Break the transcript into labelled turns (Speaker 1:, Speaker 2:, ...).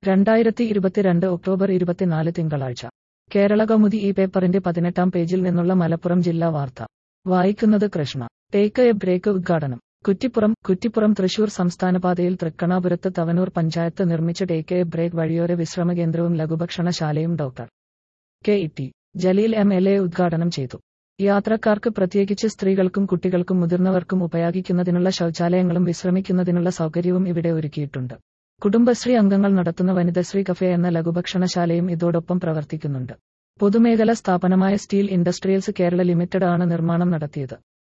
Speaker 1: രണ്ടായിരത്തി ഇരുപത്തിരണ്ട് ഒക്ടോബർ ഇരുപത്തിനാല് തിങ്കളാഴ്ച കേരള കൗമുദി ഈ പേപ്പറിന്റെ പതിനെട്ടാം പേജിൽ നിന്നുള്ള മലപ്പുറം ജില്ലാ വാർത്ത വായിക്കുന്നത് കൃഷ്ണ ടേക്ക് എ ബ്രേക്ക് ഉദ്ഘാടനം കുറ്റിപ്പുറം കുറ്റിപ്പുറം തൃശൂർ സംസ്ഥാനപാതയിൽ തൃക്കണാപുരത്ത് തവനൂർ പഞ്ചായത്ത് നിർമ്മിച്ച ടേക്ക് എ ബ്രേക്ക് വഴിയോര വിശ്രമ കേന്ദ്രവും ലഘുഭക്ഷണശാലയും doctor K E T Jaleel M L A ഉദ്ഘാടനം ചെയ്തു യാത്രക്കാർക്ക് പ്രത്യേകിച്ച് സ്ത്രീകൾക്കും കുട്ടികൾക്കും മുതിർന്നവർക്കും ഉപയോഗിക്കുന്നതിനുള്ള ശൗചാലയങ്ങളും വിശ്രമിക്കുന്നതിനുള്ള സൗകര്യവും ഇവിടെ ഒരുക്കിയിട്ടുണ്ട് കുടുംബശ്രീ അംഗങ്ങൾ നടത്തുന്ന വനിതശ്രീ കഫേ എന്ന ലഘുഭക്ഷണശാലയും ഇതോടൊപ്പം പ്രവർത്തിക്കുന്നുണ്ട് പൊതുമേഖലാ സ്ഥാപനമായ സ്റ്റീൽ ഇൻഡസ്ട്രിയൽസ് കേരള ലിമിറ്റഡ് ആണ് നിർമ്മാണം നടത്തിയത്